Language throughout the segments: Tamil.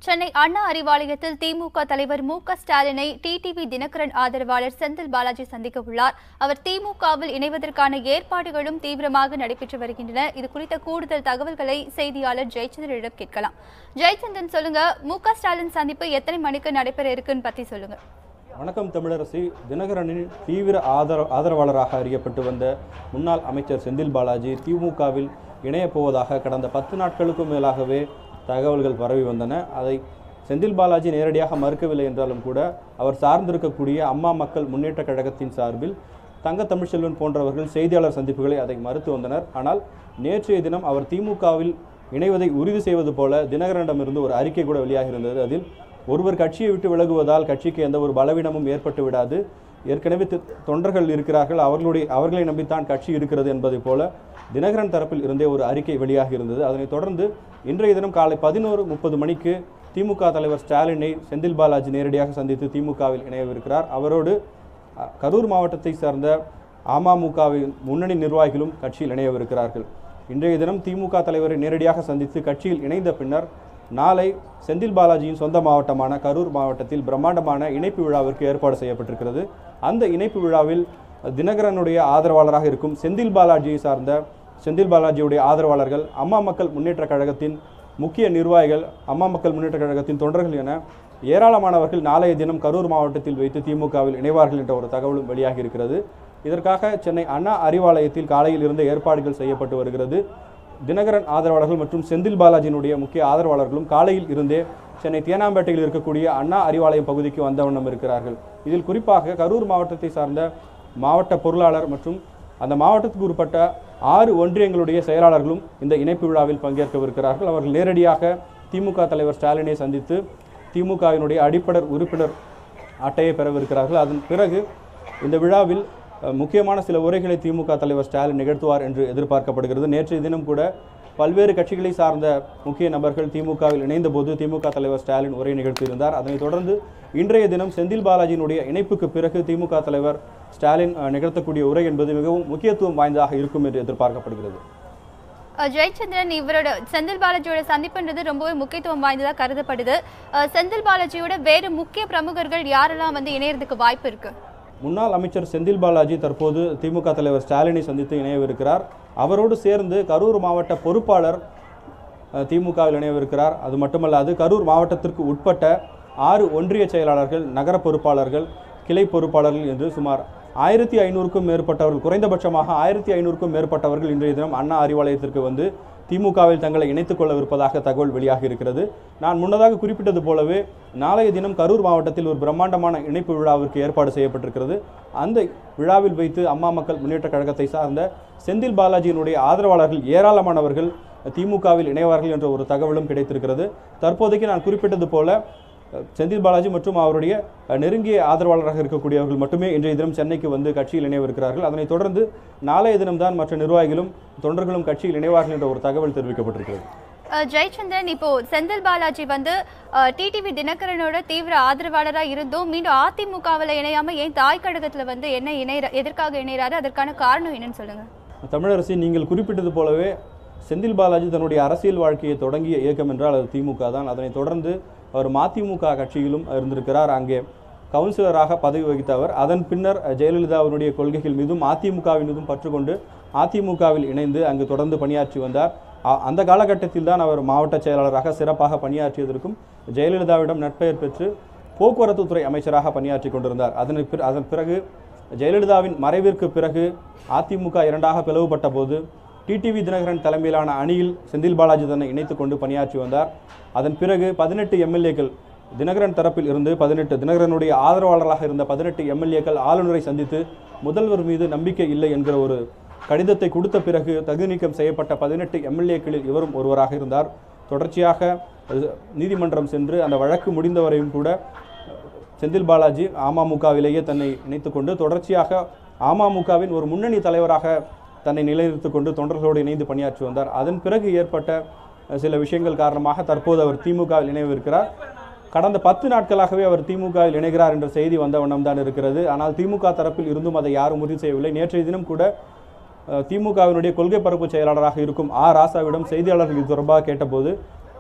சென்னை அண்ணா அறிவாலயத்தில் திமுக தலைவர் மு க ஸ்டாலினை டிடிவி தினகரன் ஆதரவாளர் செந்தில் பாலாஜி சந்திக்க உள்ளார் அவர் திமுகவில் இணைவதற்கான ஏற்பாடுகளும் தீவிரமாக நடைபெற்று வருகின்றன இது குறித்த கூடுதல் தகவல்களை செய்தியாளர் ஜெயச்சந்திரனிடம் கேட்கலாம் ஜெயச்சந்திரன் சொல்லுங்க மு க ஸ்டாலின் சந்திப்பு எத்தனை மணிக்கு நடைபெற இருக்குன்னு பத்தி சொல்லுங்க வணக்கம் தமிழரசி தினகரனின் தீவிர ஆதர ஆதரவாளராக அறியப்பட்டு வந்த முன்னாள் அமைச்சர் செந்தில் பாலாஜி திமுகவில் இணையப் போவதாக கடந்த பத்து நாட்களுக்கும் மேலாகவே தகவல்கள் பரவி வந்தன அதை செந்தில் பாலாஜி நேரடியாக மறுக்கவில்லை என்றாலும் கூட அவர் சார்ந்திருக்கக்கூடிய அம்மா மக்கள் முன்னேற்றக் கழகத்தின் சார்பில் தங்க தமிழ்ச்செல்வன் போன்றவர்கள் செய்தியாளர் சந்திப்புகளை அதை மறுத்து வந்தனர் ஆனால் நேற்றைய தினம் அவர் திமுகவில் இணைவதை உறுதி செய்வது போல தினகரனிடமிருந்து ஒரு அறிக்கை கூட வெளியாகி இருந்தது அதில் ஒருவர் கட்சியை விட்டு விலகுவதால் கட்சிக்கு எந்த ஒரு பலவீனமும் ஏற்பட்டு விடாது ஏற்கனவே தி- தொண்டர்கள் இருக்கிறார்கள் அவர்களுடைய அவர்களை நம்பித்தான் கட்சி இருக்கிறது என்பதை போல தினகரன் தரப்பில் இருந்தே ஒரு அறிக்கை வெளியாகி இருந்தது அதனைத் தொடர்ந்து இன்றைய தினம் காலை பதினோரு முப்பது மணிக்கு திமுக தலைவர் ஸ்டாலினை செந்தில் பாலாஜி நேரடியாக சந்தித்து திமுகவில் இணையவிருக்கிறார் அவரோடு அ, கரூர் மாவட்டத்தை சார்ந்த அமமுகவின் முன்னணி நிர்வாகிகளும் கட்சியில் இணையவிருக்கிறார்கள் இன்றைய தினம் திமுக தலைவரை நேரடியாக சந்தித்து கட்சியில் இணைந்த பின்னர் நாளை செந்தில் பாலாஜியின் சொந்த மாவட்டமான கரூர் மாவட்டத்தில் பிரம்மாண்டமான இணைப்பு விழாவிற்கு ஏற்பாடு செய்யப்பட்டிருக்கிறது அந்த இணைப்பு விழாவில் தினகரனுடைய ஆதரவாளராக இருக்கும் செந்தில் பாலாஜியை சார்ந்த செந்தில் பாலாஜியுடைய ஆதரவாளர்கள் அம்மா மக்கள் முன்னேற்றக் கழகத்தின் முக்கிய நிர்வாகிகள் அம்மா மக்கள் முன்னேற்றக் கழகத்தின் தொண்டர்கள் என ஏராளமானவர்கள் நாளைய தினம் கரூர் மாவட்டத்தில் வைத்து திமுகவில் இணைவார்கள் என்ற ஒரு தகவலும் வெளியாகி இருக்கிறது இதற்காக சென்னை அண்ணா அறிவாலயத்தில் காலையில் இருந்த ஏற்பாடுகள் செய்யப்பட்டு வருகிறது தினகரன் ஆதரவாளர்கள் மற்றும் செந்தில் பாலாஜியினுடைய முக்கிய ஆதரவாளர்களும் காலையில் இருந்தே சென்னை தேனாம்பேட்டையில் இருக்கக்கூடிய அண்ணா அறிவாலயம் பகுதிக்கு வந்த வண்ணம் இருக்கிறார்கள் இதில் குறிப்பாக கரூர் மாவட்டத்தை சார்ந்த மாவட்ட பொருளாளர் மற்றும் அந்த மாவட்டத்துக்கு உட்பட்ட ஆறு ஒன்றியங்களுடைய செயலாளர்களும் இந்த இணைப்பு விழாவில் பங்கேற்கவிருக்கிறார்கள் அவர்கள் நேரடியாக திமுக தலைவர் ஸ்டாலினை சந்தித்து திமுகவினுடைய அடிப்படை உறுப்பினர் அட்டையை பெறவிருக்கிறார்கள் அதன் பிறகு இந்த விழாவில் அஹ், முக்கியமான சில உரைகளை திமுக தலைவர் ஸ்டாலின் நிகழ்த்துவார் என்று எதிர்பார்க்கப்படுகிறது நேற்றைய தினம் கூட பல்வேறு கட்சிகளை சார்ந்த முக்கிய நபர்கள் திமுகவில் இணைந்தபோது திமுக தலைவர் ஸ்டாலின் உரை நிகழ்த்தியிருந்தார் அதனைத் தொடர்ந்து இன்றைய தினம் செந்தில் பாலாஜியினுடைய இணைப்புக்கு பிறகு திமுக தலைவர் ஸ்டாலின் அஹ், நிகழ்த்தக்கூடிய உரை என்பது மிகவும் முக்கியத்துவம் வாய்ந்ததாக இருக்கும் என்று எதிர்பார்க்கப்படுகிறது அஹ், ஜெயச்சந்திரன் இவரோட செந்தில் பாலாஜியோட சந்திப்புன்றது ரொம்பவே முக்கியத்துவம் வாய்ந்ததா கருதப்படுது அஹ், செந்தில் பாலாஜியோட வேறு முக்கிய பிரமுகர்கள் யாரெல்லாம் வந்து இணையறதுக்கு வாய்ப்பு இருக்கு முன்னாள் அமைச்சர் செந்தில் பாலாஜி தற்போது திமுக தலைவர் ஸ்டாலினை சந்தித்து இணையவிருக்கிறார் அவரோடு சேர்ந்து கரூர் மாவட்ட பொறுப்பாளர் அஹ், திமுகவில் இணையவிருக்கிறார் அது மட்டுமல்லாது கரூர் மாவட்டத்திற்கு உட்பட்ட ஆறு ஒன்றிய செயலாளர்கள் நகர பொறுப்பாளர்கள் கிளை பொறுப்பாளர்கள் என்று சுமார் ஆயிரத்தி ஐநூறுக்கும் மேற்பட்டவர்கள் குறைந்தபட்சமாக ஆயிரத்தி ஐநூறுக்கும் மேற்பட்டவர்கள் இன்றைய தினம் அண்ணா அறிவாலயத்திற்கு வந்து திமுகவில் தங்களை இணைத்துக் கொள்ளவிருப்பதாக தகவல் வெளியாகி இருக்கிறது நான் முன்னதாக குறிப்பிட்டது போலவே நாளைய தினம் கரூர் மாவட்டத்தில் ஒரு பிரம்மாண்டமான இணைப்பு விழாவிற்கு ஏற்பாடு செய்யப்பட்டிருக்கிறது அந்த விழாவில் வைத்து அம்மா மக்கள் முன்னேற்றக் கழகத்தை சார்ந்த செந்தில் பாலாஜியினுடைய ஆதரவாளர்கள் ஏராளமானவர்கள் திமுகவில் இணைவார்கள் என்ற ஒரு தகவலும் கிடைத்திருக்கிறது தற்போதைக்கு நான் குறிப்பிட்டது போல அஹ், செந்தில் பாலாஜி மற்றும் அவருடைய அஹ், நெருங்கிய ஆதரவாளராக இருக்கக்கூடியவர்கள் மட்டுமே இன்றைய தினம் சென்னைக்கு வந்து கட்சியில் இணைவிருக்கிறார்கள் அதனைத் தொடர்ந்து நாளைய தினம்தான் மற்ற நிர்வாகிகளும் தொண்டர்களும் கட்சியில் இணைவார்கள் என்ற ஒரு தகவல் தெரிவிக்கப்பட்டிருக்கிறது அஹ், ஜெயச்சந்திரன் இப்போ செந்தில் பாலாஜி வந்து டிடிவி தினகரனோட தீவிர ஆதரவாளரா இருந்தும் மீண்டும் அதிமுகவில் இணையாம ஏன் தாய் கழகத்துல வந்து என்ன இணைய எதற்காக இணையறாரு அதற்கான காரணம் என்னன்னு சொல்லுங்க தமிழரசி நீங்கள் குறிப்பிட்டது போலவே செந்தில் பாலாஜி தன்னுடைய அரசியல் வாழ்க்கையை தொடங்கிய இயக்கம் என்றால் அது திமுக தான் அதனைத் தொடர்ந்து அவர் மதிமுக கட்சியிலும் இருந்திருக்கிறார் அங்கே கவுன்சிலராக பதவி வகித்தவர் அதன் பின்னர் அஹ், ஜெயலலிதா அவருடைய கொள்கைகள் மீதும் அதிமுகவின் மீதும் பற்றுக்கொண்டு அதிமுகவில் இணைந்து அங்கு தொடர்ந்து பணியாற்றி வந்தார் அ- அந்த காலகட்டத்தில் தான் அவர் மாவட்ட செயலாளராக சிறப்பாக பணியாற்றியதற்கும் ஜெயலலிதாவிடம் நட்பெயர் பெற்று போக்குவரத்து துறை அமைச்சராக பணியாற்றி கொண்டிருந்தார் அதனை பிற- அதன் பிறகு ஜெயலலிதாவின் மறைவிற்கு பிறகு அதிமுக இரண்டாக பிளவுபட்ட போது டிடிவி தினகரன் தலைமையிலான அணியில் செந்தில் பாலாஜி தன்னை இணைத்துக் கொண்டு பணியாற்றி வந்தார் அதன் பிறகு பதினெட்டு எம்எல்ஏக்கள் தினகரன் தரப்பில் இருந்து பதினெட்டு தினகரனுடைய ஆதரவாளராக இருந்த பதினெட்டு எம்எல்ஏக்கள் ஆளுநரை சந்தித்து முதல்வர் மீது நம்பிக்கை இல்லை என்கிற ஒரு கடிதத்தை கொடுத்த பிறகு தகுதி நீக்கம் செய்யப்பட்ட பதினெட்டு எம்எல்ஏக்களில் இவரும் ஒருவராக இருந்தார் தொடர்ச்சியாக அஹ், நீதிமன்றம் சென்று அந்த வழக்கு முடிந்தவரையும் கூட செந்தில் பாலாஜி அமமுகவிலேயே தன்னை இணைத்துக்கொண்டு தொடர்ச்சியாக அமமுகவின் ஒரு முன்னணி தலைவராக தன்னை நிலைநிறுத்திக் கொண்டு தொண்டர்களோடு இணைந்து பணியாற்றி வந்தார் அதன் பிறகு ஏற்பட்ட அஹ், சில விஷயங்கள் காரணமாக தற்போது அவர் திமுகவில் இணைவிருக்கிறார் கடந்த பத்து நாட்களாகவே அவர் திமுகவில் இணைகிறார் என்ற செய்தி வந்த வண்ணம் தான் இருக்கிறது ஆனால் திமுக தரப்பில் இருந்தும் அதை யாரும் உறுதி செய்யவில்லை நேற்றைய தினம் கூட அஹ், திமுகவினுடைய கொள்கை பரப்பு செயலாளராக இருக்கும் ஆ ராசாவிடம் செய்தியாளர்கள் இது தொடர்பாக கேட்டபோது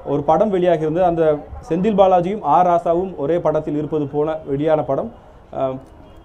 ஒரு படம் வெளியாகி இருந்தது அந்த செந்தில் பாலாஜியும் ஆர் ராசாவும் ஒரே படத்தில் இருப்பது போல வெளியான படம் அஹ்,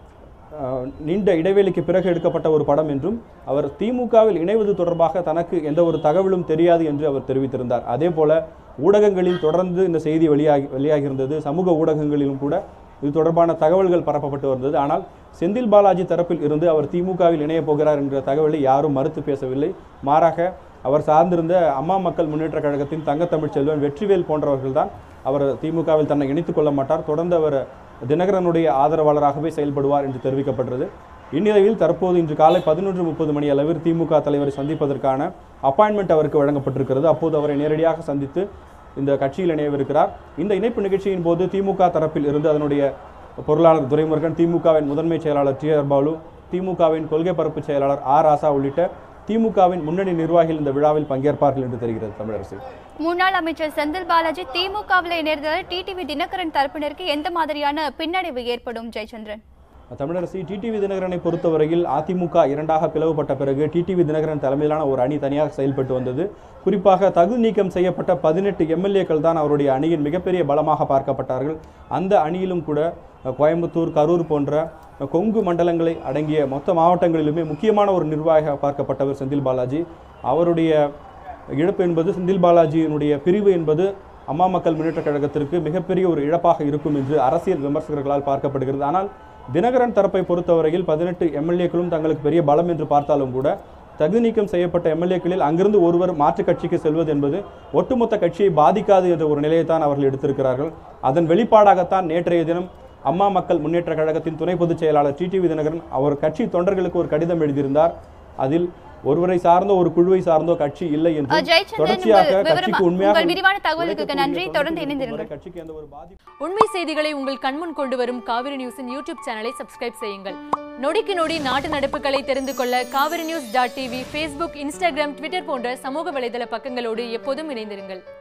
அஹ், நீண்ட இடைவெளிக்கு பிறகு எடுக்கப்பட்ட ஒரு படம் என்றும் அவர் திமுகவில் இணைவது தொடர்பாக தனக்கு எந்த ஒரு தகவலும் தெரியாது என்று அவர் தெரிவித்திருந்தார் அதே போல ஊடகங்களில் தொடர்ந்து இந்த செய்தி வெளியாகி வெளியாகி இருந்தது சமூக ஊடகங்களிலும் கூட இது தொடர்பான தகவல்கள் பரப்பப்பட்டு வந்தது ஆனால் செந்தில் பாலாஜி தரப்பில் இருந்து அவர் திமுகவில் இணையப் போகிறார் என்ற தகவலை யாரும் மறுத்து பேசவில்லை மாறாக அவர் சார்ந்திருந்த அம்மா மக்கள் முன்னேற்றக் கழகத்தின் தங்கத்தமிழ்ச் செல்வன் வெற்றிவேல் போன்றவர்கள்தான் அவர் திமுகவில் தன்னை இணைத்துக் கொள்ள மாட்டார் தொடர்ந்து அவர் தினகரனுடைய ஆதரவாளராகவே செயல்படுவார் என்று தெரிவிக்கப்பட்டது இந்நிலையில் தற்போது இன்று காலை பதினொன்று முப்பது மணி அளவில் திமுக தலைவரை சந்திப்பதற்கான அப்பாயின்மெண்ட் அவருக்கு வழங்கப்பட்டிருக்கிறது அப்போது அவரை நேரடியாக சந்தித்து இந்த கட்சியில் இணையவிருக்கிறார் இந்த இணைப்பு நிகழ்ச்சியின் போது திமுக தரப்பில் இருந்து அதனுடைய பொருளாளர் துரைமுருகன் திமுகவின் முதன்மை செயலாளர் டி ஆர் பாலு திமுகவின் கொள்கை பரப்பு செயலாளர் ஆர் ராசா உள்ளிட்ட திமுகவின் முன்னணி நிர்வாகிகள் இந்த விழாவில் பங்கேற்பார்கள் என்று தெரிகிறது தமிழரசு முன்னாள் அமைச்சர் செந்தில் பாலாஜி திமுகவில் இணைந்ததால் டிடிவி தினகரன் தரப்பினருக்கு எந்த மாதிரியான பின்னடைவு ஏற்படும் ஜெயச்சந்திரன் தமிழரசி டிடிவி தினகரனை பொறுத்தவரையில் அதிமுக இரண்டாக பிளவுபட்ட பிறகு டிடிவி தினகரன் தலைமையிலான ஒரு அணி தனியாக செயல்பட்டு வந்தது குறிப்பாக தகுதி நீக்கம் செய்யப்பட்ட பதினெட்டு எம்எல்ஏக்கள் தான் அவருடைய அணியின் மிகப்பெரிய பலமாக பார்க்கப்பட்டார்கள் அந்த அணியிலும் கூட அஹ், கோயம்புத்தூர் கரூர் போன்ற அஹ், கொங்கு மண்டலங்களை அடங்கிய மொத்த மாவட்டங்களிலுமே முக்கியமான ஒரு நிர்வாகியாக பார்க்கப்பட்டவர் செந்தில் பாலாஜி அவருடைய இழப்பு என்பது செந்தில் பாலாஜியினுடைய பிரிவு என்பது அம்மா மக்கள் முன்னேற்றக் கழகத்திற்கு மிகப்பெரிய ஒரு இழப்பாக இருக்கும் என்று அரசியல் விமர்சகர்களால் பார்க்கப்படுகிறது ஆனால் தினகரன் தரப்பை பொறுத்தவரையில் பதினெட்டு எம்எல்ஏக்களும் தங்களுக்கு பெரிய பலம் என்று பார்த்தாலும் கூட தகுதி நீக்கம் செய்யப்பட்ட எம்எல்ஏக்களில் அங்கிருந்து ஒருவர் மாற்றுக் கட்சிக்கு செல்வது என்பது ஒட்டுமொத்த கட்சியை பாதிக்காது என்ற ஒரு நிலையைத்தான் அவர்கள் எடுத்திருக்கிறார்கள் அதன் வெளிப்பாடாகத்தான் நேற்றைய தினம் அம்மா மக்கள் முன்னேற்றக் கழகத்தின் துணை பொதுச் செயலாளர் டிடிவி தினகரன் அவர் கட்சி தொண்டர்களுக்கு ஒரு கடிதம் எழுதியிருந்தார் அதில் ஒருவரை சார்ந்தோ ஒரு குழுவை சார்ந்தோ கட்சி இல்லை என்று அஹ், ஜெயச்சந்திரன் தொடர்ச்சியாக உங்கள் விவரமா- கட்சிக்கு உண்மையாக உங்கள் விரிவான தகவலுக்கு உழைக்கக்கூடிய நன்றி தொடர்ந்து தொண்டர்களுக்கு இணைந்திருங்கள் இதுவரை கட்சிக்கு எந்த ஒரு பாதிப்பு உண்மை செய்திகளை உங்கள் கண்முன் கொண்டு வரும் காவிரி நியூஸின் யூடியூப் சேனலை சப்ஸ்கிரைப் செய்யுங்கள் நொடிக்கு நொடி நாட்டு நடப்புகளை தெரிந்து கொள்ள Kaveri news dot TV Facebook Instagram Twitter போன்ற சமூக வலைதள பக்கங்களோடு எப்போதும் இணைந்திருங்கள்